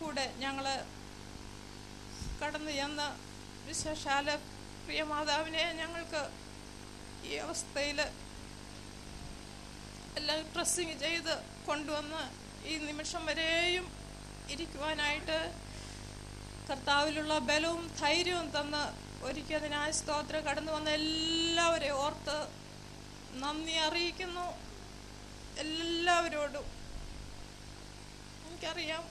കൂടെ ഞങ്ങൾ കടന്നു ചെന്ന വിശേഷാല പ്രിയ മാതാവിനെ ഞങ്ങൾക്ക് ഈ അവസ്ഥയിൽ എല്ലാം ഡ്രസ്സിങ് ചെയ്ത് കൊണ്ടുവന്ന് ഈ നിമിഷം വരെയും ഇരിക്കുവാനായിട്ട് കർത്താവിലുള്ള ബലവും ധൈര്യവും തന്ന് ഒരിക്കൽ അതിനായ സ്തോത്രം കടന്നു വന്ന എല്ലാവരെയും ഓർത്ത് നന്ദി അറിയിക്കുന്നു എല്ലാവരോടും എനിക്കറിയാം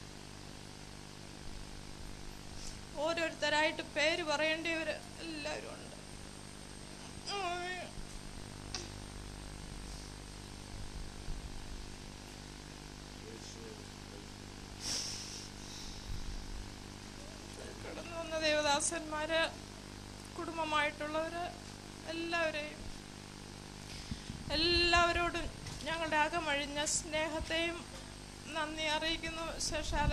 ഓരോരുത്തരായിട്ട് പേര് പറയേണ്ടിയവർ എല്ലാവരും ഉണ്ട് ഉം. കടന്നു വന്ന ദേവദാസന്മാര് കുടുംബമായിട്ടുള്ളവര് എല്ലാവരെയും എല്ലാവരോടും ഞങ്ങളുടെ അകമഴിഞ്ഞ സ്നേഹത്തെയും നന്ദി അറിയിക്കുന്നു ശേഷാല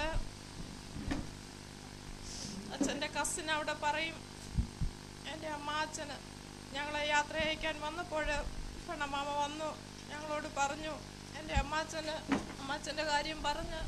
അച്ഛൻ്റെ കസിൻ അവിടെ പറയും എൻ്റെ അമ്മാച്ചന് ഞങ്ങളെ യാത്ര അയക്കാൻ വന്നപ്പോൾ പെണ്ണമാമ വന്നു ഞങ്ങളോട് പറഞ്ഞു എൻ്റെ അമ്മാച്ചന് അമ്മാച്ചൻ്റെ കാര്യം പറഞ്ഞ്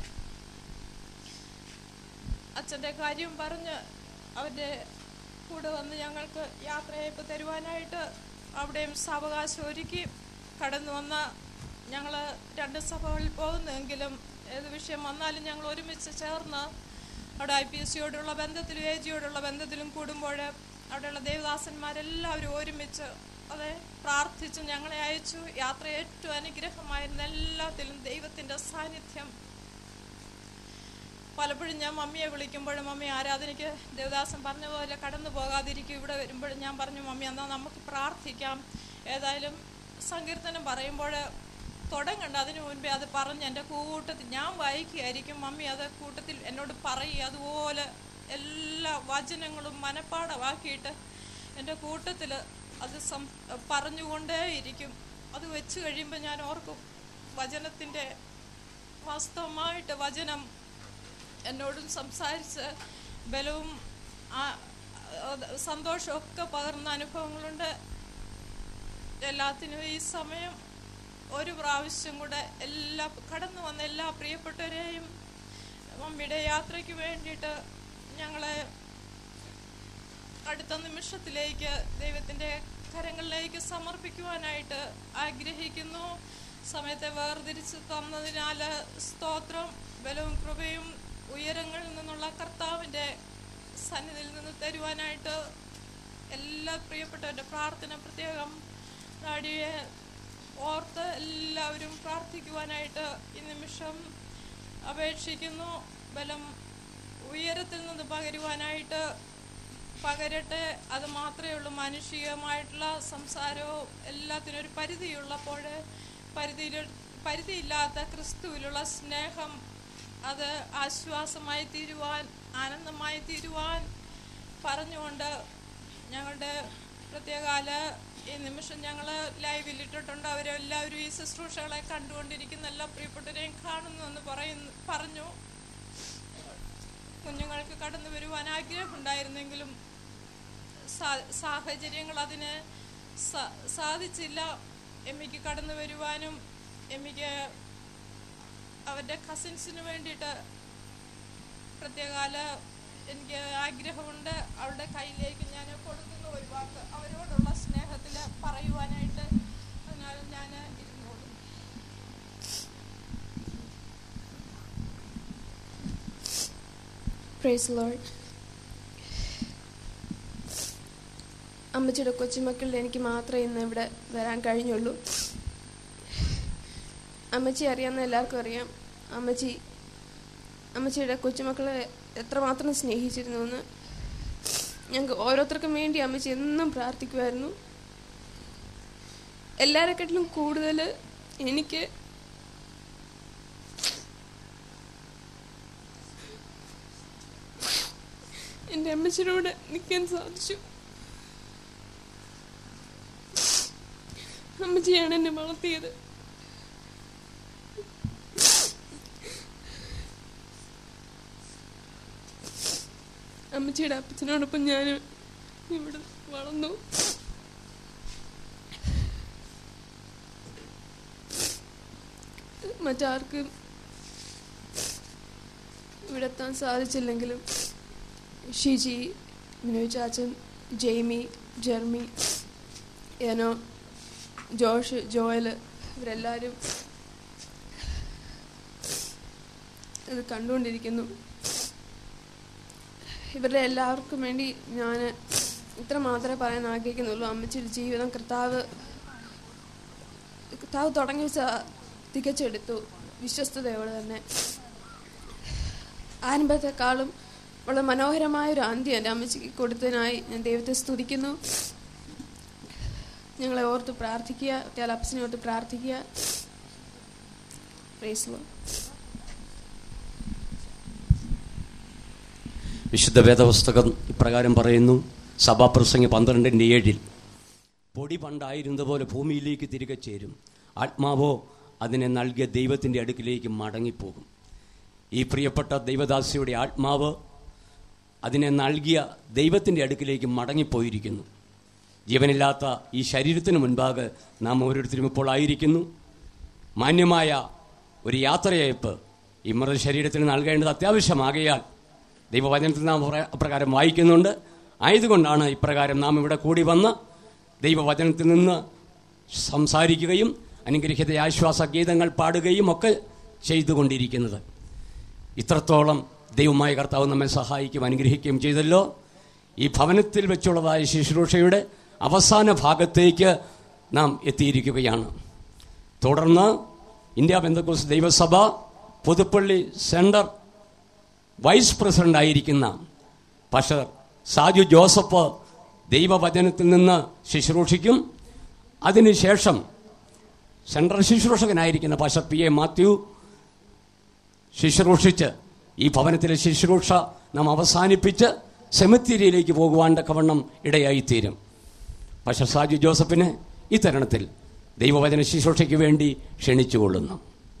അച്ഛൻ്റെ കാര്യം പറഞ്ഞ് അവൻ്റെ കൂടെ വന്ന് ഞങ്ങൾക്ക് യാത്രയയപ്പ് തരുവാനായിട്ട് അവിടെയും സാവകാശം ഒരുക്കി കടന്നു വന്ന ഞങ്ങൾ രണ്ട് സഭകളിൽ പോകുന്നെങ്കിലും ഏത് വിഷയം വന്നാലും ഞങ്ങൾ ഒരുമിച്ച് ചേർന്ന് അവിടെ ഐ പി എസ് സിയോടുള്ള ബന്ധത്തിലും എ ജിയോടുള്ള ബന്ധത്തിലും കൂടുമ്പോൾ അവിടെയുള്ള ദേവദാസന്മാരെല്ലാവരും ഒരുമിച്ച് അതെ പ്രാർത്ഥിച്ച് ഞങ്ങളെ അയച്ചു യാത്ര ഏറ്റവും അനുഗ്രഹമായിരുന്ന എല്ലാത്തിലും ദൈവത്തിൻ്റെ സാന്നിധ്യം പലപ്പോഴും ഞാൻ മമ്മിയെ വിളിക്കുമ്പോഴും മമ്മി ആരാധനയ്ക്ക് ദേവദാസൻ പറഞ്ഞ പോലെ കടന്നു പോകാതിരിക്കും ഇവിടെ വരുമ്പോഴും ഞാൻ പറഞ്ഞു മമ്മി എന്നാൽ നമുക്ക് പ്രാർത്ഥിക്കാം ഏതായാലും സങ്കീർത്തനം പറയുമ്പോൾ തുടങ്ങണ്ട അതിനു മുൻപേ അത് പറഞ്ഞ് എൻ്റെ കൂട്ടത്തിൽ ഞാൻ വായിക്കുകയായിരിക്കും മമ്മി അത് കൂട്ടത്തിൽ എന്നോട് പറയുക അതുപോലെ എല്ലാ വചനങ്ങളും മനപ്പാടമാക്കിയിട്ട് എൻ്റെ കൂട്ടത്തിൽ അത് സം പറഞ്ഞുകൊണ്ടേയിരിക്കും അത് വെച്ച് കഴിയുമ്പോൾ ഞാൻ ഓർക്കും വചനത്തിൻ്റെ വാസ്തവമായിട്ട് വചനം എന്നോടും സംസാരിച്ച് ബലവും ആ- അത് സന്തോഷമൊക്കെ പകർന്ന അനുഭവങ്ങളുണ്ട് എല്ലാത്തിനും ഈ സമയം ഒരു പ്രാവശ്യം കൂടെ എല്ലാ കടന്നു വന്ന എല്ലാ പ്രിയപ്പെട്ടവരെയും മമ്മിയുടെ യാത്രയ്ക്ക് വേണ്ടിയിട്ട് ഞങ്ങളെ അടുത്ത നിമിഷത്തിലേക്ക് ദൈവത്തിൻ്റെ കരങ്ങളിലേക്ക് സമർപ്പിക്കുവാനായിട്ട് ആഗ്രഹിക്കുന്നു സമയത്തെ വേർതിരിച്ച് തന്നതിനാൽ സ്തോത്രം ബലവും കൃപയും ഉയരങ്ങളിൽ നിന്നുള്ള കർത്താവിൻ്റെ സന്നിധിയിൽ നിന്ന് തരുവാനായിട്ട് എല്ലാ പ്രിയപ്പെട്ടവരുടെ പ്രാർത്ഥന പ്രത്യേകം ഡാഡിയെ ഓർത്ത് എല്ലാവരും പ്രാർത്ഥിക്കുവാനായിട്ട് ഈ നിമിഷം അപേക്ഷിക്കുന്നു ബലം ഉയരത്തിൽ നിന്ന് പകരുവാനായിട്ട് പകരട്ടെ അത് മാത്രമേ ഉള്ളൂ മാനുഷികമായിട്ടുള്ള സംസാരവും എല്ലാത്തിനും ഒരു പരിധിയുള്ളപ്പോൾ പരിധിയിൽ പരിധിയില്ലാത്ത ക്രിസ്തുവിലുള്ള സ്നേഹം അത് ആശ്വാസമായി തീരുവാൻ ആനന്ദമായി തീരുവാൻ പറഞ്ഞുകൊണ്ട് ഞങ്ങളുടെ പ്രത്യേകാല ഈ നിമിഷം ഞങ്ങൾ ലൈവിൽ ഇട്ടിട്ടുണ്ട് അവരെല്ലാവരും ഈ ശുശ്രൂഷകളെ കണ്ടുകൊണ്ടിരിക്കുന്ന എല്ലാ പ്രിയപ്പെട്ടവരെയും കാണുന്നു എന്ന് പറയുന്നു പറഞ്ഞു കുഞ്ഞുങ്ങൾക്ക് കടന്നു വരുവാൻ ആഗ്രഹമുണ്ടായിരുന്നെങ്കിലും സാ- സാഹചര്യങ്ങൾ അതിന് സാ- സാധിച്ചില്ല എമ്മിക്ക് കടന്നു വരുവാനും എമ്മിക്ക് അവരുടെ കസിൻസിന് വേണ്ടിയിട്ട് പ്രത്യേകാല എനിക്ക് ആഗ്രഹമുണ്ട് അവരുടെ കയ്യിലേക്ക് ഞാൻ കൊടുക്കുന്ന ഒരു വാക്ക് അവരോടുള്ള സ്നേഹത്തിൽ പറയുവാനായിട്ട് അതിനാൽ ഞാൻ ഇരുന്നോളൂ പ്രൈസ് ലോഡ് അമ്മച്ചിയുടെ കൊച്ചുമക്കളിൽ എനിക്ക് മാത്രമേ ഇന്ന് ഇവിടെ വരാൻ കഴിഞ്ഞുള്ളൂ അമ്മച്ചി അറിയാവുന്ന എല്ലാവർക്കും അറിയാം അമ്മച്ചി അമ്മച്ചിയുടെ കൊച്ചുമക്കളെ എത്രമാത്രം സ്നേഹിച്ചിരുന്നു എന്ന് ഞങ്ങൾക്ക് ഓരോരുത്തർക്കും വേണ്ടി അമ്മച്ചി എന്നും പ്രാർത്ഥിക്കുമായിരുന്നു എല്ലാവരെക്കാട്ടിലും കൂടുതൽ എനിക്ക് എൻ്റെ അമ്മച്ചിനോട് നിൽക്കാൻ സാധിച്ചു അമ്മച്ചിയാണ് എന്നെ വളർത്തിയത് അമ്മച്ചിയുടെ അപ്പച്ചനോടൊപ്പം ഞാൻ ഇവിടെ വളർന്നു മറ്റാർക്കും ഇവിടെ എത്താൻ സാധിച്ചില്ലെങ്കിലും ഷിജി വിനോയ് ചാച്ചൻ Jaimy Jeremy Eno Josh Joel ഇവരെല്ലാവരും ഇത് കണ്ടുകൊണ്ടിരിക്കുന്നു ഇവരുടെ എല്ലാവർക്കും വേണ്ടി ഞാൻ ഇത്ര മാത്രമേ പറയാൻ ആഗ്രഹിക്കുന്നുള്ളൂ അമ്മച്ചിയുടെ ജീവിതം കർത്താവ് കർത്താവ് തുടങ്ങി വെച്ച തികച്ചെടുത്തു വിശ്വസ്തയോടെ തന്നെ ആരംഭത്തെക്കാളും വളരെ മനോഹരമായ ഒരു അന്ത്യം എൻ്റെ അമ്മച്ചിക്ക് കൊടുത്തതിനായി ഞാൻ ദൈവത്തെ സ്തുതിക്കുന്നു ഞങ്ങളെ ഓർത്ത് പ്രാർത്ഥിക്കുക ഒറ്റയാൾ അപ്പസിനെ ഓർത്ത് പ്രാർത്ഥിക്കുക പ്രൈസ് ലോർഡ്. വിശുദ്ധ വേദപുസ്തകം ഇപ്രകാരം പറയുന്നു സഭാപ്രസംഗി പന്ത്രണ്ടിൻ്റെ ഏഴിൽ പൊടി പണ്ടായിരുന്നതുപോലെ ഭൂമിയിലേക്ക് തിരികെ ചേരും ആത്മാവോ അതിനെ നൽകിയ ദൈവത്തിൻ്റെ അടുക്കിലേക്ക് മടങ്ങിപ്പോകും ഈ പ്രിയപ്പെട്ട ദൈവദാസിയുടെ ആത്മാവ് അതിനെ നൽകിയ ദൈവത്തിൻ്റെ അടുക്കിലേക്ക് മടങ്ങിപ്പോയിരിക്കുന്നു ജീവനില്ലാത്ത ഈ ശരീരത്തിന് മുൻപാകെ നാം ഓരോരുത്തരും ഇപ്പോൾ ആയിരിക്കുന്നു മാന്യമായ ഒരു യാത്രയയപ്പ് ഈ മൃതശരീരത്തിന് നൽകേണ്ടത് അത്യാവശ്യമാകയാൽ ദൈവവചനത്തിൽ നാം പ്ര- അപ്രകാരം വായിക്കുന്നുണ്ട് ആയതുകൊണ്ടാണ് ഇപ്രകാരം നാം ഇവിടെ കൂടി വന്ന് ദൈവവചനത്തിൽ നിന്ന് സംസാരിക്കുകയും അനുഗ്രഹിത ആശ്വാസ ഗീതങ്ങൾ പാടുകയും ഒക്കെ ചെയ്തുകൊണ്ടിരിക്കുന്നത് ഇത്രത്തോളം ദൈവമായ കർത്താവ് നമ്മെ സഹായിക്കും അനുഗ്രഹിക്കുകയും ചെയ്തല്ലോ ഈ ഭവനത്തിൽ വെച്ചുള്ളതായ ശുശ്രൂഷയുടെ അവസാന ഭാഗത്തേക്ക് നാം എത്തിയിരിക്കുകയാണ് തുടർന്ന് ഇന്ത്യ ബന്ധക്കോസ് ദൈവസഭ പുതുപ്പള്ളി സെൻറ്റർ വൈസ് പ്രസിഡന്റ് ആയിരിക്കുന്ന പഷർ സാജു ജോസഫ് ദൈവവചനത്തിൽ നിന്ന് ശുശ്രൂഷിക്കും അതിനുശേഷം സെൻട്രൽ ശുശ്രൂഷകനായിരിക്കുന്ന പഷർ പി എ മാത്യു ശുശ്രൂഷിച്ച് ഈ ഭവനത്തിലെ ശുശ്രൂഷ നാം അവസാനിപ്പിച്ച് സെമിത്തേരിയിലേക്ക് പോകുവാൻ തക്കവണ്ണം ഇടയായിത്തീരും പക്ഷെ സാജു ജോസഫിനെ ഈ തരുണത്തിൽ ദൈവവചന ശുശ്രൂഷയ്ക്ക് വേണ്ടി ക്ഷണിച്ചുകൊള്ളുന്നു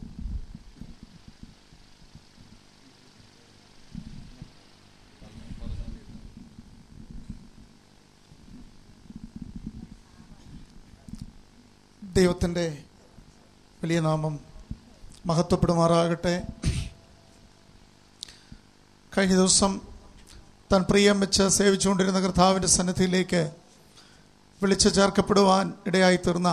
ദൈവത്തിൻ്റെ വലിയ നാമം മഹത്വപ്പെടുമാറാകട്ടെ കഴിഞ്ഞ ദിവസം താൻ പ്രിയം വെച്ച് സേവിച്ചുകൊണ്ടിരുന്ന കർത്താവിൻ്റെ സന്നിധിയിലേക്ക് വിളിച്ചു ചേർക്കപ്പെടുവാൻ ഇടയായി തീർന്ന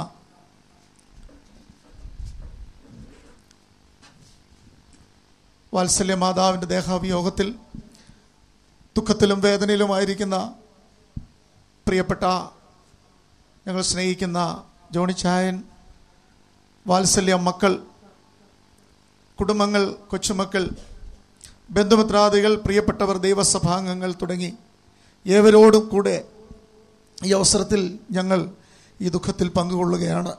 വാത്സല്യ മാതാവിൻ്റെ ദേഹാവിയോഗത്തിൽ ദുഃഖത്തിലും വേദനയിലുമായിരിക്കുന്ന പ്രിയപ്പെട്ട ഞങ്ങൾ സ്നേഹിക്കുന്ന ജോണിച്ചായൻ വാത്സല്യ മക്കൾ കുടുംബങ്ങൾ കൊച്ചുമക്കൾ ബന്ധുമിത്രാദികൾ പ്രിയപ്പെട്ടവർ ദൈവസഭാംഗങ്ങൾ തുടങ്ങി ഏവരോടും കൂടെ ഈ അവസരത്തിൽ ഞങ്ങൾ ഈ ദുഃഖത്തിൽ പങ്കുകൊള്ളുകയാണ്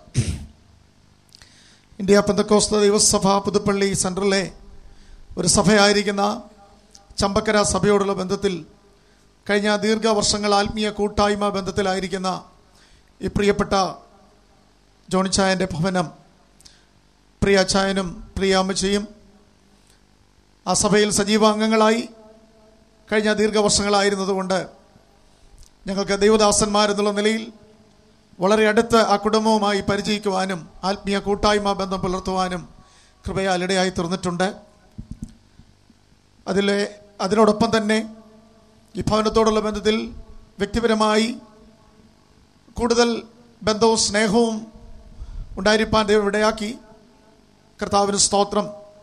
ഇന്ത്യ പെന്തക്കോസ്ത ദൈവസഭ പുതുപ്പള്ളി സെൻട്രലിലെ ഒരു സഭയായിരിക്കുന്ന ചമ്പക്കര സഭയോടുള്ള ബന്ധത്തിൽ കഴിഞ്ഞ ദീർഘവർഷങ്ങൾ ആത്മീയ കൂട്ടായ്മ ബന്ധത്തിലായിരിക്കുന്ന ഈ പ്രിയപ്പെട്ട ജോണിച്ചായൻ്റെ ഭവനം പ്രിയ അച്ചായനും പ്രിയ അമ്മച്ചിയും ആ സഭയിൽ സജീവാംഗങ്ങളായി കഴിഞ്ഞ ദീർഘവർഷങ്ങളായിരുന്നതുകൊണ്ട് ഞങ്ങൾക്ക് ദൈവദാസന്മാരെന്നുള്ള നിലയിൽ വളരെ അടുത്ത് ആ കുടുംബവുമായി പരിചയിക്കുവാനും ആത്മീയ കൂട്ടായ്മ ബന്ധം പുലർത്തുവാനും കൃപയാൽ ഇടയായി തീർന്നിട്ടുണ്ട് അതിലെ അതിനോടൊപ്പം തന്നെ ഈ ഭവനത്തോടുള്ള ബന്ധത്തിൽ വ്യക്തിപരമായി കൂടുതൽ ബന്ധവും സ്നേഹവും ഉണ്ടായിരിക്കാൻ ദൈവം ഇടയാക്കി കർത്താവിന് സ്തോത്രം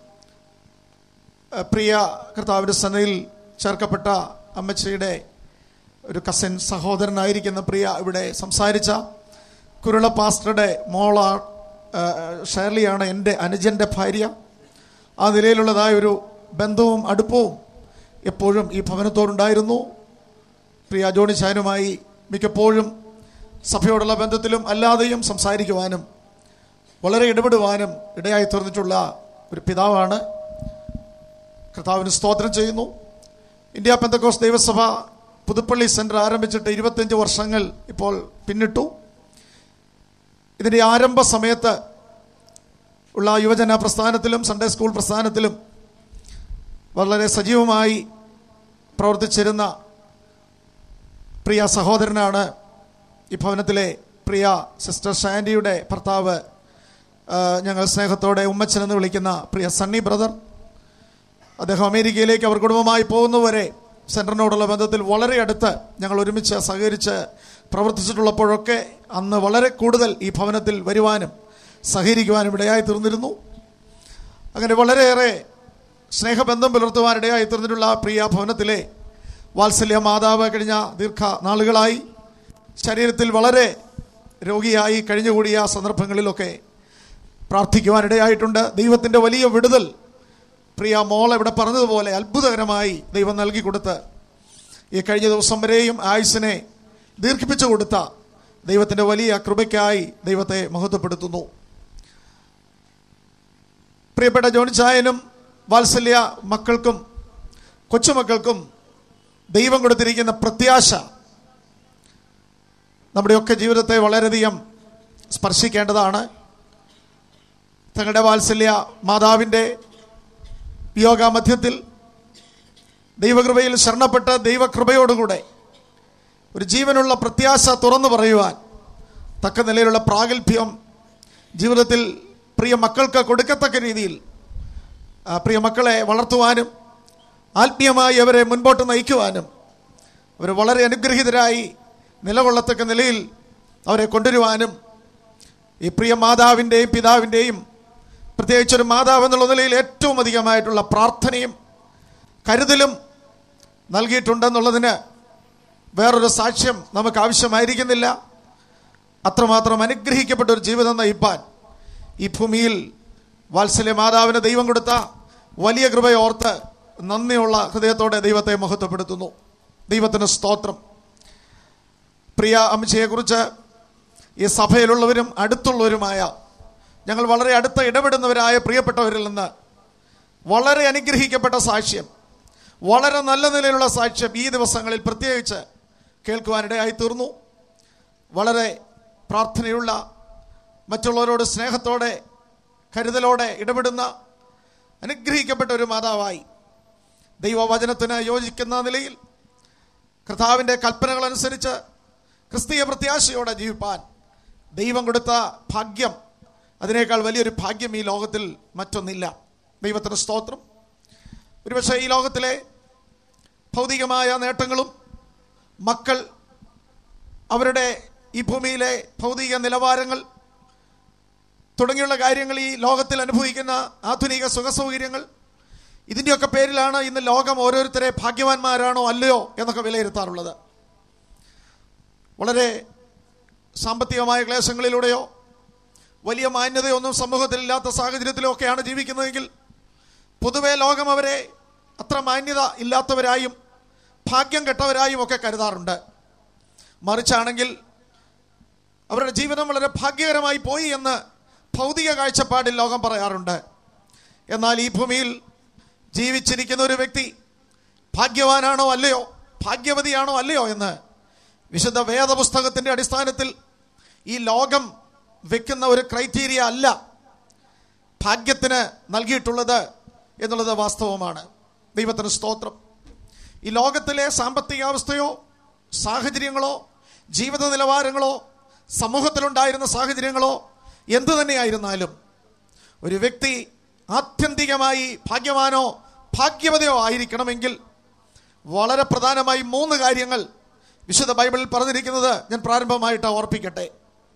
ഏഹ് പ്രിയ കർത്താവിൻ്റെ സന്നയിൽ ചേർക്കപ്പെട്ട അമ്മച്ചിയുടെ ഒരു കസിൻ സഹോദരനായിരിക്കുന്ന പ്രിയ ഇവിടെ സംസാരിച്ച കുരുള പാസ്റ്ററുടെ മോള ഏഹ് ഷേർലിയാണ് എൻ്റെ അനുജൻ്റെ ഭാര്യ ആ നിലയിലുള്ളതായ ഒരു ബന്ധവും അടുപ്പവും എപ്പോഴും ഈ ഭവനത്തോടുണ്ടായിരുന്നു പ്രിയ ജോണി ചായനുമായി മിക്കപ്പോഴും സഭയോടുള്ള ബന്ധത്തിലും അല്ലാതെയും സംസാരിക്കുവാനും വളരെ ഇടപെടുവാനും ഇടയായി തീർന്നിട്ടുള്ള ഒരു പിതാവാണ് കർത്താവിന് സ്തോത്രം ചെയ്യുന്നു ഇന്ത്യ പെന്തക്കോസ് ദൈവസഭ പുതുപ്പള്ളി സെൻറ്റർ ആരംഭിച്ചിട്ട് ഇരുപത്തഞ്ച് വർഷങ്ങൾ ഇപ്പോൾ പിന്നിട്ടു ഇതിൻ്റെ ആരംഭ സമയത്ത് ഉള്ള യുവജന പ്രസ്ഥാനത്തിലും സൺഡേ സ്കൂൾ പ്രസ്ഥാനത്തിലും വളരെ സജീവമായി പ്രവർത്തിച്ചിരുന്ന പ്രിയ സഹോദരനാണ് ഈ ഭവനത്തിലെ പ്രിയ സിസ്റ്റർ ഷാൻഡിയുടെ ഭർത്താവ് ആ, ഞങ്ങൾ സ്നേഹത്തോടെ ഉമ്മച്ചൻ എന്ന് വിളിക്കുന്ന പ്രിയ സണ്ണി ബ്രദർ അദ്ദേഹം അമേരിക്കയിലേക്ക് അവർ കുടുംബമായി പോകുന്നവരെ സെൻറ്ററിനോടുള്ള ബന്ധത്തിൽ വളരെ അടുത്ത് ഞങ്ങൾ ഒരുമിച്ച് സഹകരിച്ച് പ്രവർത്തിച്ചിട്ടുള്ളപ്പോഴൊക്കെ അന്ന് വളരെ കൂടുതൽ ഈ ഭവനത്തിൽ വരുവാനും സഹകരിക്കുവാനും ഇടയായി തീർന്നിരുന്നു അങ്ങനെ വളരെയേറെ സ്നേഹബന്ധം പുലർത്തുവാനിടയായി തീർന്നിട്ടുള്ള ആ പ്രിയ ഭവനത്തിലെ വാത്സല്യ മാതാവ് കഴിഞ്ഞ ദീർഘ നാളുകളായി ശരീരത്തിൽ വളരെ രോഗിയായി കഴിഞ്ഞുകൂടിയ സന്ദർഭങ്ങളിലൊക്കെ പ്രാർത്ഥിക്കുവാനിടയായിട്ടുണ്ട് ദൈവത്തിൻ്റെ വലിയ വിടുതൽ പ്രിയ മോൾ ഇവിടെ പറഞ്ഞതുപോലെ അത്ഭുതകരമായി ദൈവം നൽകി കൊടുത്ത് ഈ കഴിഞ്ഞ ദിവസം വരെയും ആയുസിനെ ദീർഘിപ്പിച്ചു കൊടുത്ത ദൈവത്തിൻ്റെ വലിയ കൃപയ്ക്കായി ദൈവത്തെ മഹത്വപ്പെടുത്തുന്നു പ്രിയപ്പെട്ട ജോണിച്ചായനും വാത്സല്യ മക്കൾക്കും കൊച്ചുമക്കൾക്കും ദൈവം കൊടുത്തിരിക്കുന്ന പ്രത്യാശ നമ്മുടെയൊക്കെ ജീവിതത്തെ വളരെയധികം സ്പർശിക്കേണ്ടതാണ് തങ്ങളുടെ വാത്സല്യ മാതാവിൻ്റെ വിയോഗാമധ്യത്തിൽ ദൈവകൃപയിൽ ശരണപ്പെട്ട് ദൈവകൃപയോടുകൂടെ ഒരു ജീവനുള്ള പ്രത്യാശ തുറന്നു പറയുവാൻ തക്ക നിലയിലുള്ള പ്രാഗൽഭ്യം ജീവിതത്തിൽ പ്രിയ മക്കൾക്ക് കൊടുക്കത്തക്ക രീതിയിൽ ആ, പ്രിയ മക്കളെ വളർത്തുവാനും ആത്മീയമായി അവരെ മുൻപോട്ട് നയിക്കുവാനും അവർ വളരെ അനുഗ്രഹീതരായി നിലകൊള്ളത്തക്ക നിലയിൽ അവരെ കൊണ്ടുവരുവാനും ഈ പ്രിയ മാതാവിൻ്റെയും പിതാവിൻ്റെയും പ്രത്യേകിച്ചൊരു മാതാവ് എന്നുള്ള നിലയിൽ ഏറ്റവും അധികമായിട്ടുള്ള പ്രാർത്ഥനയും കരുതലും നൽകിയിട്ടുണ്ടെന്നുള്ളതിന് വേറൊരു സാക്ഷ്യം നമുക്ക് ആവശ്യമായിരിക്കുന്നില്ല അത്രമാത്രം അനുഗ്രഹിക്കപ്പെട്ട ഒരു ജീവിതം നയിപ്പാൻ ഈ ഭൂമിയിൽ വാത്സല്യ മാതാവിന് ദൈവം കൊടുത്ത വലിയ കൃപയോർത്ത് നന്ദിയുള്ള ഹൃദയത്തോടെ ദൈവത്തെ മഹത്വപ്പെടുത്തുന്നു ദൈവത്തിന് സ്തോത്രം പ്രിയ അമ്മച്ചയെക്കുറിച്ച് ഈ സഭയിലുള്ളവരും അടുത്തുള്ളവരുമായ ഞങ്ങൾ വളരെ അടുത്ത ഇടപെടുന്നവരായ പ്രിയപ്പെട്ടവരിൽ നിന്ന് വളരെ അനുഗ്രഹിക്കപ്പെട്ട സാക്ഷ്യം വളരെ നല്ല നിലയിലുള്ള സാക്ഷ്യം ഈ ദിവസങ്ങളിൽ പ്രത്യേകിച്ച് കേൾക്കുവാനിടയായി തീർന്നു വളരെ പ്രാർത്ഥനയുള്ള മറ്റുള്ളവരോട് സ്നേഹത്തോടെ കരുതലോടെ ഇടപെടുന്ന അനുഗ്രഹിക്കപ്പെട്ട ഒരു മാതാവായി ദൈവവചനത്തിന് യോജിക്കുന്ന നിലയിൽ കർത്താവിൻ്റെ കൽപ്പനകൾ അനുസരിച്ച് ക്രിസ്തീയ പ്രത്യാശയോടെ ജീവിപ്പാൻ ദൈവം കൊടുത്ത ഭാഗ്യം അതിനേക്കാൾ വലിയൊരു ഭാഗ്യം ഈ ലോകത്തിൽ മറ്റൊന്നില്ല ദൈവത്തിന് സ്തോത്രം ഒരുപക്ഷെ ഈ ലോകത്തിലെ ഭൗതികമായ നേട്ടങ്ങളും മക്കൾ അവരുടെ ഈ ഭൂമിയിലെ ഭൗതിക നിലവാരങ്ങൾ തുടങ്ങിയുള്ള കാര്യങ്ങൾ ഈ ലോകത്തിൽ അനുഭവിക്കുന്ന ആധുനിക സുഖസൗകര്യങ്ങൾ ഇതിൻ്റെയൊക്കെ പേരിലാണ് ഇന്ന് ലോകം ഓരോരുത്തരെ ഭാഗ്യവാന്മാരാണോ അല്ലയോ എന്നൊക്കെ വിലയിരുത്താറുള്ളത് വളരെ സാമ്പത്തികമായ ക്ലേശങ്ങളിലൂടെയോ വലിയ മാന്യതയൊന്നും സമൂഹത്തിലില്ലാത്ത സാഹചര്യത്തിലോ ഒക്കെയാണ് ജീവിക്കുന്നതെങ്കിൽ പൊതുവെ ലോകം അവരെ അത്ര മാന്യത ഇല്ലാത്തവരായും ഭാഗ്യം കെട്ടവരായും ഒക്കെ കരുതാറുണ്ട് മറിച്ചാണെങ്കിൽ അവരുടെ ജീവിതം വളരെ ഭാഗ്യകരമായി പോയി എന്ന് ഭൗതിക കാഴ്ചപ്പാടിൽ ലോകം പറയാറുണ്ട് എന്നാൽ ഈ ഭൂമിയിൽ ജീവിച്ചിരിക്കുന്ന ഒരു വ്യക്തി ഭാഗ്യവാനാണോ അല്ലയോ ഭാഗ്യവതിയാണോ അല്ലയോ എന്ന് വിശുദ്ധ വേദപുസ്തകത്തിൻ്റെ അടിസ്ഥാനത്തിൽ ഈ ലോകം വെക്കുന്ന ഒരു ക്രൈറ്റീരിയ അല്ല ഭാഗ്യത്തിന് നൽകിയിട്ടുള്ളത് എന്നുള്ളത് വാസ്തവമാണ് ദൈവത്തിന് സ്തോത്രം ഈ ലോകത്തിലെ സാമ്പത്തികാവസ്ഥയോ സാഹചര്യങ്ങളോ ജീവിത നിലവാരങ്ങളോ സമൂഹത്തിലുണ്ടായിരുന്ന സാഹചര്യങ്ങളോ എന്തു തന്നെയായിരുന്നാലും ഒരു വ്യക്തി ആത്യന്തികമായി ഭാഗ്യവാനോ ഭാഗ്യവതയോ ആയിരിക്കണമെങ്കിൽ വളരെ പ്രധാനമായി മൂന്ന് കാര്യങ്ങൾ വിശുദ്ധ ബൈബിളിൽ പറഞ്ഞിരിക്കുന്നത് ഞാൻ പ്രാരംഭമായിട്ട് ഓർപ്പിക്കട്ടെ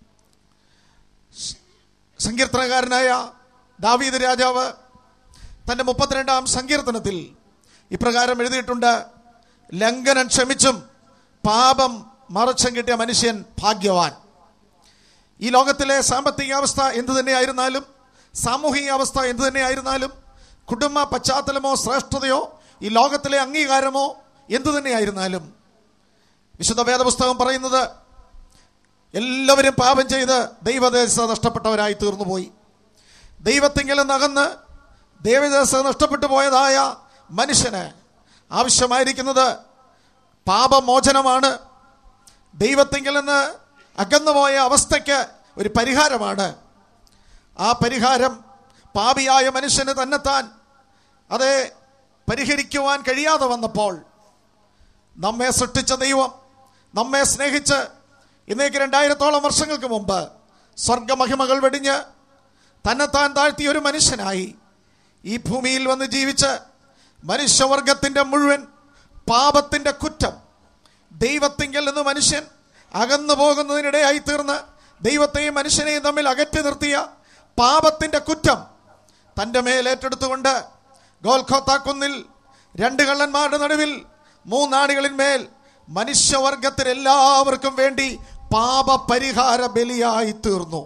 സങ്കീർത്തനക്കാരനായ ദാവീദ് രാജാവ് തൻ്റെ മുപ്പത്തിരണ്ടാം സങ്കീർത്തനത്തിൽ ഇപ്രകാരം എഴുതിയിട്ടുണ്ട് ലംഘനം ക്ഷമിച്ചും പാപം മറച്ചം കിട്ടിയ മനുഷ്യൻ ഭാഗ്യവാൻ ഈ ലോകത്തിലെ സാമ്പത്തിക അവസ്ഥ എന്തു തന്നെയായിരുന്നാലും സാമൂഹിക അവസ്ഥ എന്തു തന്നെയായിരുന്നാലും കുടുംബ പശ്ചാത്തലമോ ശ്രേഷ്ഠതയോ ഈ ലോകത്തിലെ അംഗീകാരമോ എന്തു തന്നെയായിരുന്നാലും വിശുദ്ധ വേദപുസ്തകം പറയുന്നത് എല്ലാവരും പാപം ചെയ്ത് ദൈവദേശ നഷ്ടപ്പെട്ടവരായി തീർന്നുപോയി ദൈവത്തിങ്കിൽ നകന്ന് ദൈവദേശ നഷ്ടപ്പെട്ടു പോയതായ മനുഷ്യന് ആവശ്യമായിരിക്കുന്നത് പാപമോചനമാണ് ദൈവത്തിങ്കിൽ നിന്ന് അകന്നുപോയ അവസ്ഥയ്ക്ക് ഒരു പരിഹാരമാണ് ആ പരിഹാരം പാപിയായ മനുഷ്യന് തന്നെത്താൻ അത് പരിഹരിക്കുവാൻ കഴിയാതെ വന്നപ്പോൾ നമ്മെ സൃഷ്ടിച്ച ദൈവം നമ്മെ സ്നേഹിച്ച് ഇന്നേക്ക് രണ്ടായിരത്തോളം വർഷങ്ങൾക്ക് മുമ്പ് സ്വർഗമഹിമകൾ വെടിഞ്ഞ് തന്നെത്താൻ താഴ്ത്തിയ ഒരു മനുഷ്യനായി ഈ ഭൂമിയിൽ വന്ന് ജീവിച്ച് മനുഷ്യവർഗത്തിന്റെ മുഴുവൻ പാപത്തിന്റെ കുറ്റം ദൈവത്തിങ്കൽ നിന്ന് മനുഷ്യൻ അകന്നു പോകുന്നതിനിടെയായി തീർന്ന് ദൈവത്തെയും മനുഷ്യനെയും തമ്മിൽ അകറ്റി നിർത്തിയ പാപത്തിന്റെ കുറ്റം തന്റെ മേൽ ഏറ്റെടുത്തുകൊണ്ട് ഗോൽഖോത്ത കുന്നിൽ രണ്ട് കള്ളന്മാരുടെ നടുവിൽ മൂന്നാണികളിന്മേൽ മനുഷ്യവർഗത്തിന് എല്ലാവർക്കും വേണ്ടി പാപപരിഹാര ബലിയായി തീർന്നു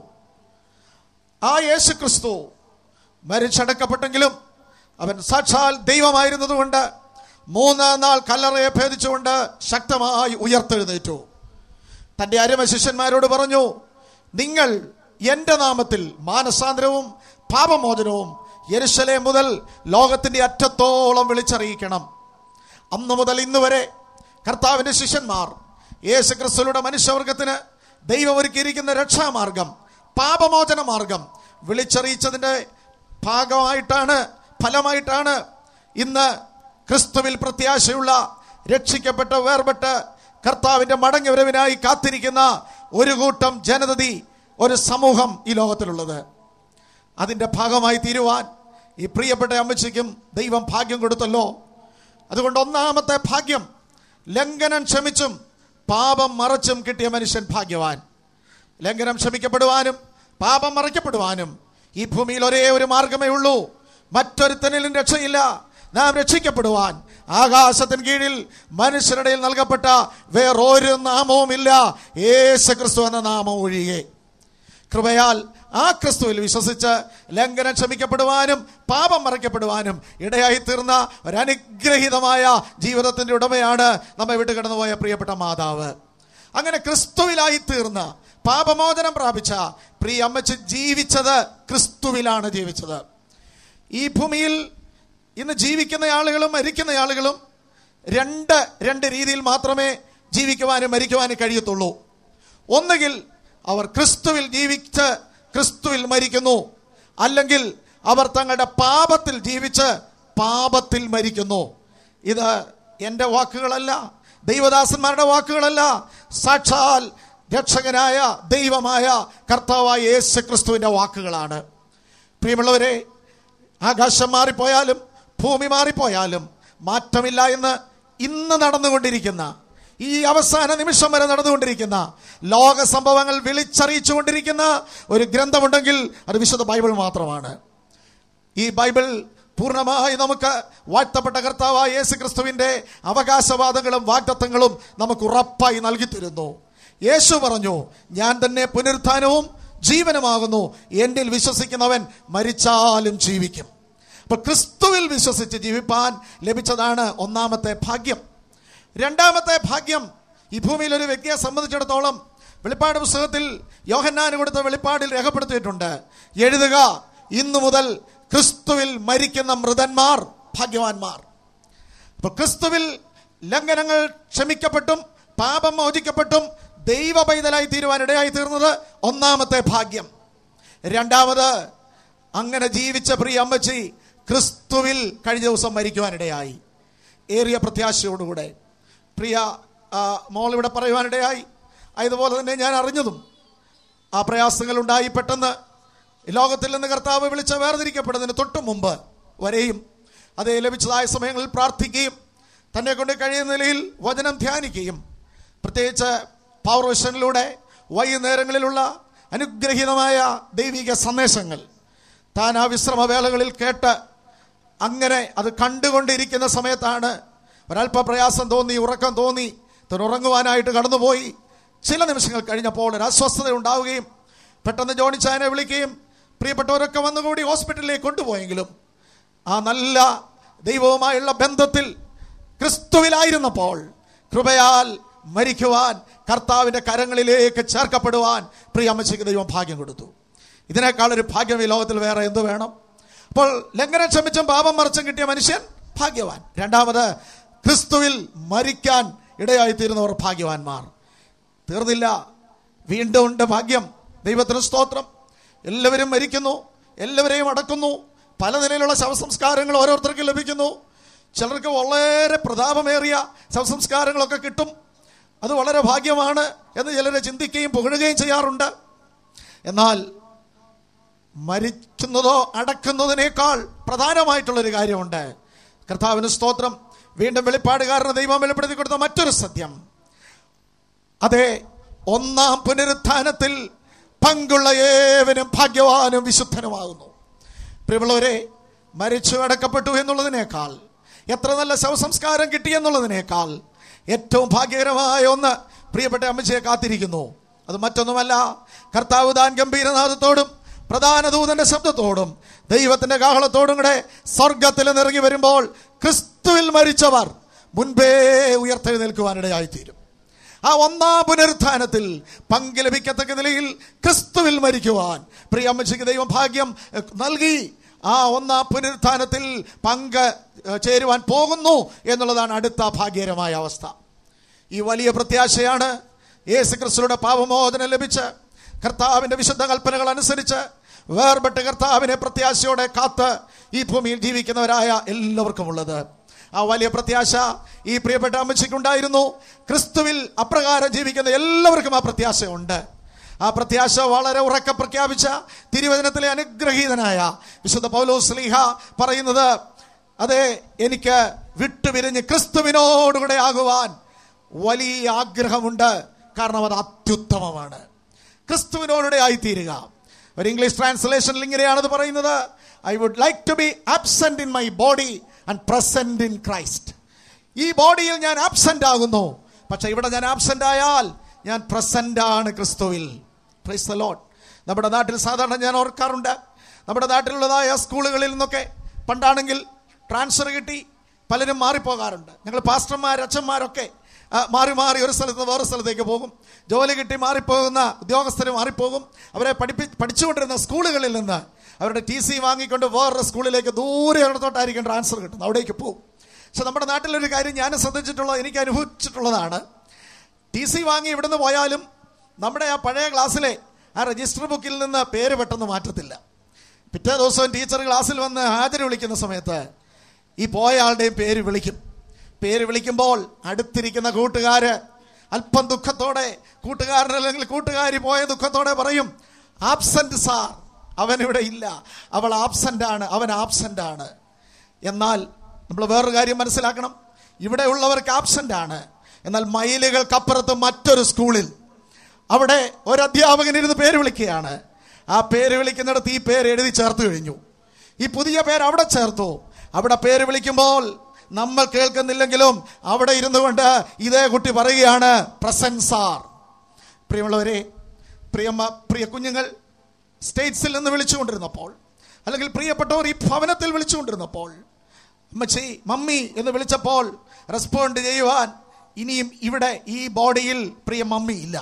ആ യേശു ക്രിസ്തു മരിച്ചടക്കപ്പെട്ടെങ്കിലും അവൻ സാക്ഷാൽ ദൈവമായിരുന്നതുകൊണ്ട് മൂന്ന് നാൾ കല്ലറയെ ഭേദിച്ചുകൊണ്ട് ശക്തമായി ഉയർത്തെഴുന്നേറ്റു തന്റെ അരുമ ശിഷ്യന്മാരോട് പറഞ്ഞു നിങ്ങൾ എന്റെ നാമത്തിൽ മാനസാന്തരവും പാപമോചനവും യെരുശലേം മുതൽ ലോകത്തിന്റെ അറ്റത്തോളം വിളിച്ചറിയിക്കണം അന്നു മുതൽ ഇന്ന് വരെ കർത്താവിന്റെ ശിഷ്യന്മാർ യേശു ക്രിസ്തുയുടെ മനുഷ്യവർഗത്തിന് ദൈവം ഒരുക്കിയിരിക്കുന്ന രക്ഷാമാർഗം പാപമോചന മാർഗം വിളിച്ചറിയിച്ചതിന്റെ ഭാഗമായിട്ടാണ് ഫലമായിട്ടാണ് ഇന്ന് ക്രിസ്തുവിൽ പ്രത്യാശയുള്ള രക്ഷിക്കപ്പെട്ട വേർപെട്ട് കർത്താവിന്റെ മടങ്ങിവരവിനായി കാത്തിരിക്കുന്ന ഒരു കൂട്ടം ജനതതി ഒരു സമൂഹം ഈ ലോകത്തിലുള്ളത് അതിന്റെ ഭാഗമായി തീരുവാൻ ഈ പ്രിയപ്പെട്ട അമ്മച്ചിക്കും ദൈവം ഭാഗ്യം കൊടുത്തല്ലോ അതുകൊണ്ട് ഒന്നാമത്തെ ഭാഗ്യം ലംഘനം ക്ഷമിച്ചും പാപം മറച്ചും കിട്ടിയ മനുഷ്യൻ ഭാഗ്യവാൻ ലംഘനം ക്ഷമിക്കപ്പെടുവാനും പാപം മറയ്ക്കപ്പെടുവാനും ഈ ഭൂമിയിൽ ഒരേ ഒരു മാർഗമേ ഉള്ളൂ മറ്റൊരുത്തനിലും രക്ഷയില്ല നാം രക്ഷിക്കപ്പെടുവാൻ ആകാശത്തിന് കീഴിൽ മനുഷ്യരുടെ ഇടയിൽ നൽകപ്പെട്ട വേറൊരു നാമവുമില്ല യേശു ക്രിസ്തു എന്ന നാമം ഒഴികെ കൃപയാൽ ആ ക്രിസ്തുവിൽ വിശ്വസിച്ച് ലംഘനം ക്ഷമിക്കപ്പെടുവാനും പാപം മറയ്ക്കപ്പെടുവാനും ഇടയായി തീർന്ന ഒരു അനുഗ്രഹീതമായ ജീവിതത്തിന്റെ ഉടമയാണ് നമ്മെ വിട്ട് കടന്നുപോയ പ്രിയപ്പെട്ട മാതാവ് അങ്ങനെ ക്രിസ്തുവിലായി തീർന്ന പാപമോചനം പ്രാപിച്ച പ്രിയ അമ്മച്ച് ജീവിച്ചത് ക്രിസ്തുവിലാണ് ജീവിച്ചത് ഈ ഭൂമിയിൽ ഇന്ന് ജീവിക്കുന്ന ആളുകളും മരിക്കുന്ന ആളുകളും രണ്ട് രണ്ട് രീതിയിൽ മാത്രമേ ജീവിക്കുവാനും മരിക്കുവാനും കഴിയത്തുള്ളൂ ഒന്നുകിൽ അവർ ക്രിസ്തുവിൽ ജീവിച്ച് ക്രിസ്തുവിൽ മരിക്കുന്നു അല്ലെങ്കിൽ അവർ തങ്ങളുടെ പാപത്തിൽ ജീവിച്ച് പാപത്തിൽ മരിക്കുന്നു ഇത് എൻ്റെ വാക്കുകളല്ല ദൈവദാസന്മാരുടെ വാക്കുകളല്ല സാക്ഷാൽ രക്ഷകനായ ദൈവമായ കർത്താവായ യേശു ക്രിസ്തുവിൻ്റെ വാക്കുകളാണ് പ്രിയമുള്ളവരെ ആകാശം മാറിപ്പോയാലും ഭൂമി മാറിപ്പോയാലും മാറ്റമില്ല എന്ന് ഇന്ന് നടന്നുകൊണ്ടിരിക്കുന്ന ഈ അവസാന നിമിഷം വരെ നടന്നുകൊണ്ടിരിക്കുന്ന ലോക സംഭവങ്ങൾ വിളിച്ചറിയിച്ചുകൊണ്ടിരിക്കുന്ന ഒരു ഗ്രന്ഥമുണ്ടെങ്കിൽ അത് വിശുദ്ധ ബൈബിൾ മാത്രമാണ് ഈ ബൈബിൾ പൂർണ്ണമായി നമുക്ക് വാഴ്ത്തപ്പെട്ട കർത്താവായ യേശു ക്രിസ്തുവിന്റെ അവകാശവാദങ്ങളും വാഗ്ദത്തങ്ങളും നമുക്ക് ഉറപ്പായി നൽകി തരുന്നു യേശു പറഞ്ഞു ഞാൻ തന്നെ പുനരുത്ഥാനവും ജീവനുമാകുന്നു എന്നിൽ വിശ്വസിക്കുന്നവൻ മരിച്ചാലും ജീവിക്കും അപ്പൊ ക്രിസ്തുവിൽ വിശ്വസിച്ച് ജീവിപ്പാൻ ലഭിച്ചതാണ് ഒന്നാമത്തെ ഭാഗ്യം രണ്ടാമത്തെ ഭാഗ്യം ഈ ഭൂമിയിൽ ഒരു വ്യക്തിയെ സംബന്ധിച്ചിടത്തോളം വെളിപ്പാട് പുസ്തകത്തിൽ യോഹന്നാന് കൊടുത്ത വെളിപ്പാടിൽ രേഖപ്പെടുത്തിയിട്ടുണ്ട് എഴുതുക ഇന്നു മുതൽ ക്രിസ്തുവിൽ മരിക്കുന്ന മൃതന്മാർ ഭാഗ്യവാന്മാർ അപ്പൊ ക്രിസ്തുവിൽ ലംഘനങ്ങൾ ക്ഷമിക്കപ്പെട്ടും പാപം മോചിക്കപ്പെട്ടും ദൈവ പൈതലായി തീരുവാൻ ഇടയായി തീർന്നത് ഒന്നാമത്തെ ഭാഗ്യം രണ്ടാമത് അങ്ങനെ ജീവിച്ച പ്രിയ അമ്മച്ചി ക്രിസ്തുവിൽ കഴിഞ്ഞ ദിവസം മരിക്കുവാനിടയായി ഏറിയ പ്രത്യാശയോടുകൂടെ പ്രിയ ആ, മോൾ ഇവിടെ പറയുവാനിടയായി അതുപോലെ തന്നെ ഞാൻ അറിഞ്ഞതും ആ പ്രയാസങ്ങൾ ഉണ്ടായി പെട്ടെന്ന് ഈ ലോകത്തിൽ നിന്ന് കർത്താവ് വിളിച്ച് വേർതിരിക്കപ്പെടുന്നതിന് തൊട്ടു മുമ്പ് വരെയും അതേ ലഭിച്ചതായ സമയങ്ങളിൽ പ്രാർത്ഥിക്കുകയും തന്നെ കൊണ്ട് കഴിയുന്ന നിലയിൽ വചനം ധ്യാനിക്കുകയും പ്രത്യേകിച്ച് പവർ വിഷനിലൂടെ വൈകുന്നേരങ്ങളിലുള്ള അനുഗ്രഹീതമായ ദൈവിക സന്ദേശങ്ങൾ താൻ ആ വിശ്രമവേളകളിൽ കേട്ട് അങ്ങനെ അത് കണ്ടുകൊണ്ടിരിക്കുന്ന സമയത്താണ് ഒരല്പ പ്രയാസം തോന്നി ഉറക്കം തോന്നി താൻ ഉറങ്ങുവാനായിട്ട് കടന്നുപോയി ചില നിമിഷങ്ങൾ കഴിഞ്ഞപ്പോൾ ഒരു അസ്വസ്ഥത ഉണ്ടാവുകയും പെട്ടെന്ന് ജോണിച്ചായനെ വിളിക്കുകയും പ്രിയപ്പെട്ടവരൊക്കെ വന്നുകൂടി ഹോസ്പിറ്റലിലേക്ക് കൊണ്ടുപോയെങ്കിലും ആ നല്ല ദൈവവുമായുള്ള ബന്ധത്തിൽ ക്രിസ്തുവിലായിരുന്നപ്പോൾ കൃപയാൽ മരിക്കുവാൻ കർത്താവിന്റെ കരങ്ങളിലേക്ക് ചേർക്കപ്പെടുവാൻ പ്രിയ അമ്മച്ചിക്ക് ദൈവം ഭാഗ്യം കൊടുത്തു ഇതിനേക്കാൾ ഒരു ഭാഗ്യം ഈ ലോകത്തിൽ വേറെ എന്ത് വേണം അപ്പോൾ ലംഘനം ക്ഷമിച്ചും പാപം മറച്ചും കിട്ടിയ മനുഷ്യൻ ഭാഗ്യവാൻ രണ്ടാമത് ക്രിസ്തുവിൽ മരിക്കാൻ ഇടയായിത്തീരുന്നവർ ഭാഗ്യവാന്മാർ തീർന്നില്ല വീണ്ടും ഉണ്ട് ഭാഗ്യം ദൈവത്തിന് സ്തോത്രം എല്ലാവരും മരിക്കുന്നു എല്ലാവരെയും അടക്കുന്നു പല നിലയിലുള്ള ശവസംസ്കാരങ്ങൾ ഓരോരുത്തർക്കും ലഭിക്കുന്നു ചിലർക്ക് വളരെ പ്രതാപമേറിയ ശവസംസ്കാരങ്ങളൊക്കെ കിട്ടും അത് വളരെ ഭാഗ്യമാണ് എന്ന് ചിലരെ ചിന്തിക്കുകയും പുകഴുകയും ചെയ്യാറുണ്ട് എന്നാൽ മരിക്കുന്നതോ അടക്കുന്നതിനേക്കാൾ പ്രധാനമായിട്ടുള്ളൊരു കാര്യമുണ്ട് കർത്താവിന് സ്തോത്രം വീണ്ടും വെളിപ്പാടുകാരന് ദൈവം വെളിപ്പെടുത്തി കൊടുത്ത മറ്റൊരു സത്യം അതെ ഒന്നാം പുനരുത്ഥാനത്തിൽ പങ്കുള്ള ഏവനും ഭാഗ്യവാനും വിശുദ്ധനുമാകുന്നു പ്രിയമുള്ളവരെ മരിച്ചു അടക്കപ്പെട്ടു എന്നുള്ളതിനേക്കാൾ എത്ര നല്ല ശവസംസ്കാരം കിട്ടി എന്നുള്ളതിനേക്കാൾ ഏറ്റവും ഭാഗ്യകരമായ ഒന്ന് പ്രിയപ്പെട്ട അമ്മച്ചയെ കാത്തിരിക്കുന്നു അത് മറ്റൊന്നുമല്ല കർത്താവ് താൻ ഗംഭീരനാഥത്തോടും പ്രധാന ദൂതന്റെ ശബ്ദത്തോടും ദൈവത്തിന്റെ കാഹളത്തോടും കൂടെ സ്വർഗത്തിൽ നിറങ്ങി വരുമ്പോൾ ക്രിസ്തുവിൽ മരിച്ചവർ മുൻപേ ഉയർത്തെഴുന്നേൽക്കുവാനിടയായിത്തീരും ആ ഒന്നാം പുനരുത്ഥാനത്തിൽ പങ്ക് ലഭിക്കത്തക്ക നിലയിൽ ക്രിസ്തുവിൽ മരിക്കുവാൻ പ്രിയ അമ്മച്ചിക്ക് ദൈവം ഭാഗ്യം എഹ്, നൽകി ആ ഒന്നാം പുനരുത്ഥാനത്തിൽ പങ്ക് എഹ്, ചേരുവാൻ പോകുന്നു എന്നുള്ളതാണ് അടുത്ത ഭാഗ്യകരമായ അവസ്ഥ ഈ വലിയ പ്രത്യാശയാണ് യേശു ക്രിസ്തുയുടെ പാപമോചനം ലഭിച്ച് കർത്താവിന്റെ വിശുദ്ധ കൽപ്പനകൾ അനുസരിച്ച് വേർപെട്ട് കർത്താവിനെ പ്രത്യാശയോടെ കാത്ത് ഈ ഭൂമിയിൽ ജീവിക്കുന്നവരായ എല്ലാവർക്കും ഉള്ളത് ആ വലിയ പ്രത്യാശ ഈ പ്രിയപ്പെട്ട അമ്മച്ചിക്കുണ്ടായിരുന്നു ക്രിസ്തുവിൽ അപ്രകാരം ജീവിക്കുന്ന എല്ലാവർക്കും ആ പ്രത്യാശ ഉണ്ട് ആ പ്രത്യാശ വളരെ ഉറക്കെ പ്രഖ്യാപിച്ച തിരുവചനത്തിലെ അനുഗ്രഹീതനായ വിശുദ്ധ പൗലോസ് ലീഹ പറയുന്നത് അതെ എനിക്ക് വിട്ടുപിരിഞ്ഞ് ക്രിസ്തുവിനോടുകൂടെ ആകുവാൻ വലിയ ആഗ്രഹമുണ്ട് കാരണം അത് അത്യുത്തമമാണ് ക്രിസ്തുവിനോടുകൂടെ ആയിത്തീരുക ഒരു ഇംഗ്ലീഷ് ട്രാൻസ്ലേഷനിൽ ഇങ്ങനെയാണത് പറയുന്നത് I would like to be absent in my body and present in Christ ഈ ബോഡിയിൽ ഞാൻ ആബ്സെന്റ് ആകുന്നു പക്ഷെ ഇവിടെ ഞാൻ ആബ്സെന്റ് ആയാൽ ഞാൻ പ്രസന്റ് ആണ് ക്രിസ്തുവിൽ പ്രൈസ് ദ ലോഡ് നമ്മുടെ നാട്ടിൽ സാധാരണ ഞാൻ ഓർക്കാറുണ്ട് നമ്മുടെ നാട്ടിലുള്ളതായ സ്കൂളുകളിൽ നിന്നൊക്കെ പണ്ടാണെങ്കിൽ ട്രാൻസ്ഫർ കിട്ടി പലരും മാറിപ്പോകാറുണ്ട് ഞങ്ങൾ പാസ്റ്റർമാർ അച്ഛന്മാരൊക്കെ ആ, മാറി മാറി ഒരു സ്ഥലത്ത് നിന്ന് വേറെ സ്ഥലത്തേക്ക് പോകും ജോലി കിട്ടി മാറിപ്പോകുന്ന ഉദ്യോഗസ്ഥർ മാറിപ്പോകും അവരെ പഠിപ്പി പഠിച്ചുകൊണ്ടിരുന്ന സ്കൂളുകളിൽ നിന്ന് അവരുടെ ടി സി വാങ്ങിക്കൊണ്ട് വേറൊരു സ്കൂളിലേക്ക് ദൂരെ ഒരിടത്തോട്ടായിരിക്കും ട്രാൻസ്ഫർ കിട്ടുന്നത് അവിടേക്ക് പോകും പക്ഷെ നമ്മുടെ നാട്ടിലൊരു കാര്യം ഞാൻ ശ്രദ്ധിച്ചിട്ടുള്ളത് എനിക്ക് അനുഭവിച്ചിട്ടുള്ളതാണ് ടി സി വാങ്ങി ഇവിടുന്ന് പോയാലും നമ്മുടെ ആ പഴയ ക്ലാസ്സിലെ ആ രജിസ്റ്റർ ബുക്കിൽ നിന്ന് പേര് പെട്ടെന്ന് മാറ്റത്തില്ല പിറ്റേ ദിവസവും ടീച്ചർ ക്ലാസ്സിൽ വന്ന് ഹാജര് വിളിക്കുന്ന സമയത്ത് ഈ പോയ ആളുടെയും പേര് വിളിക്കും പേര് വിളിക്കുമ്പോൾ അടുത്തിരിക്കുന്ന കൂട്ടുകാര് അല്പം ദുഃഖത്തോടെ കൂട്ടുകാരൻ അല്ലെങ്കിൽ കൂട്ടുകാരി പോയ ദുഃഖത്തോടെ പറയും ആബ്സെന്റ് സാർ അവൻ ഇവിടെ ഇല്ല അവൾ ആബ്സെന്റ് ആണ് അവൻ ആബ്സെന്റ് ആണ് എന്നാൽ നമ്മൾ വേറൊരു കാര്യം മനസ്സിലാക്കണം ഇവിടെ ഉള്ളവർക്ക് ആബ്സെന്റ് ആണ് എന്നാൽ മൈലുകൾക്കപ്പുറത്ത് മറ്റൊരു സ്കൂളിൽ അവിടെ ഒരു അധ്യാപകൻ ഇരുന്ന് പേര് വിളിക്കുകയാണ് ആ പേര് വിളിക്കുന്നിടത്ത് ഈ പേര് എഴുതി ചേർത്ത് കഴിഞ്ഞു ഈ പുതിയ പേര് അവിടെ ചേർത്തു അവിടെ പേര് വിളിക്കുമ്പോൾ നമ്മൾ കേൾക്കുന്നില്ലെങ്കിലും അവിടെ ഇരുന്നു കൊണ്ട് ഇതേ കുട്ടി പറയുകയാണ് പ്രസന്റ് സാർ പ്രിയമുള്ളവരെ പ്രിയമ്മ പ്രിയ കുഞ്ഞുങ്ങൾ സ്റ്റേറ്റ്സിൽ നിന്ന് വിളിച്ചുകൊണ്ടിരുന്നപ്പോൾ അല്ലെങ്കിൽ പ്രിയപ്പെട്ടവർ ഈ ഭവനത്തിൽ വിളിച്ചുകൊണ്ടിരുന്നപ്പോൾ അമ്മച്ചി മമ്മി എന്ന് വിളിച്ചപ്പോൾ റെസ്പോണ്ട് ചെയ്യുവാൻ ഇനിയും ഇവിടെ ഈ ബോഡിയിൽ പ്രിയ മമ്മി ഇല്ല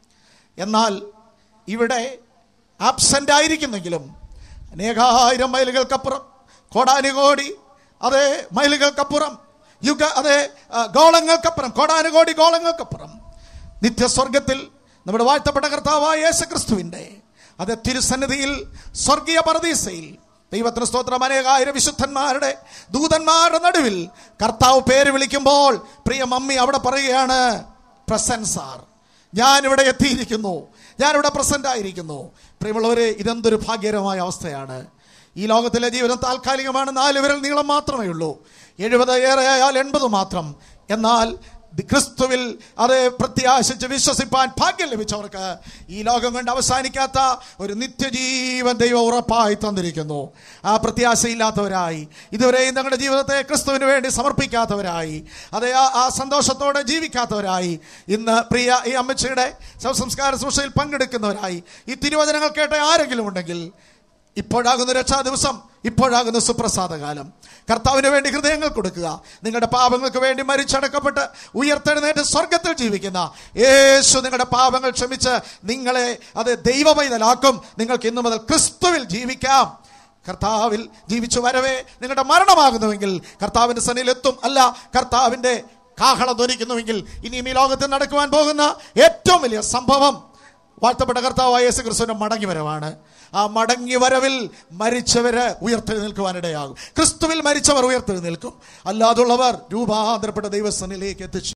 എന്നാൽ ഇവിടെ ആബ്സെന്റ് ആയിരിക്കുന്നെങ്കിലും അനേകായിരം മൈലുകൾക്കപ്പുറം കോടാനുകോടി അതേ മൈലുകൾക്കപ്പുറം യുഗ അതേ ആ, ഗോളങ്ങൾക്കപ്പുറം കോടാനുകോടി ഗോളങ്ങൾക്കപ്പുറം നിത്യസ്വർഗത്തിൽ നമ്മുടെ വാഴ്ത്തപ്പെട്ട കർത്താവായ യേശു ക്രിസ്തുവിൻ്റെ അത് തിരുസന്നിധിയിൽ സ്വർഗീയ പരദീസയിൽ ദൈവത്തിന് സ്തോത്രം അനേകായിരം വിശുദ്ധന്മാരുടെ ദൂതന്മാരുടെ നടുവിൽ കർത്താവ് പേര് വിളിക്കുമ്പോൾ പ്രിയ മമ്മി അവിടെ പറയുകയാണ് പ്രസൻസ് ആർ ഞാനിവിടെ എത്തിയിരിക്കുന്നു ഞാനിവിടെ പ്രസന്റ് ആയിരിക്കുന്നു പ്രിയമുള്ളവരെ ഇതെന്തൊരു ഭാഗ്യകരമായ അവസ്ഥയാണ് ഈ ലോകത്തിലെ ജീവിതം താൽക്കാലികമാണ് നാല് വിരൽ നീളം മാത്രമേ ഉള്ളൂ എഴുപത് ഏറെ ആയാൽ എൺപത് മാത്രം എന്നാൽ ദി- ക്രിസ്തുവിൽ അത് പ്രത്യാശിച്ച് വിശ്വസിപ്പാൻ ഭാഗ്യം ലഭിച്ചവർക്ക് ഈ ലോകം കൊണ്ട് അവസാനിക്കാത്ത ഒരു നിത്യജീവൻ ദൈവം ഉറപ്പായി തന്നിരിക്കുന്നു ആ പ്രത്യാശയില്ലാത്തവരായി ഇതുവരെയും തങ്ങളുടെ ജീവിതത്തെ ക്രിസ്തുവിന് വേണ്ടി സമർപ്പിക്കാത്തവരായി അതേ ആ ആ സന്തോഷത്തോടെ ജീവിക്കാത്തവരായി ഇന്ന് പ്രിയ ഈ അമ്മച്ചിയുടെ ശവസംസ്കാര സൂക്ഷയിൽ പങ്കെടുക്കുന്നവരായി ഈ തിരുവചനങ്ങൾ കേട്ട ആരെങ്കിലും ഉണ്ടെങ്കിൽ ഇപ്പോഴാകുന്ന രക്ഷാ ദിവസം ഇപ്പോഴാകുന്ന സുപ്രസാദ കാലം കർത്താവിന് വേണ്ടി ഹൃദയങ്ങൾ കൊടുക്കുക നിങ്ങളുടെ പാപങ്ങൾക്ക് വേണ്ടി മരിച്ചടക്കപ്പെട്ട് ഉയർത്തെഴുന്നേറ്റ് സ്വർഗത്തിൽ ജീവിക്കുന്ന യേശു നിങ്ങളുടെ പാപങ്ങൾ ക്ഷമിച്ച് നിങ്ങളെ അത് ദൈവമൈതലാക്കും നിങ്ങൾക്ക് ഇന്നു മുതൽ ക്രിസ്തുവിൽ ജീവിക്കാം കർത്താവിൽ ജീവിച്ചു വരവേ നിങ്ങളുടെ മരണമാകുന്നുവെങ്കിൽ കർത്താവിന്റെ സന്നിലെത്തും അല്ല കർത്താവിന്റെ കാഹളം ധ്വനിക്കുന്നുവെങ്കിൽ ഇനിയും ഈ ലോകത്തിൽ നടക്കുവാൻ പോകുന്ന ഏറ്റവും വലിയ സംഭവം വാഴ്ത്തപ്പെട്ട കർത്താവായ യേശു ക്രിസ്തുവിന്റെ മടങ്ങി വരവാണ് ആ മടങ്ങി വരവിൽ മരിച്ചവര് ഉയർത്തെഴുന്നേൽക്കുവാനിടയാകും ക്രിസ്തുവിൽ മരിച്ചവർ ഉയർത്തെഴുന്നേൽക്കും അല്ലാതുള്ളവർ രൂപാന്തരപ്പെട്ട ദൈവസ്ഥനിലേക്ക് എത്തിച്ചു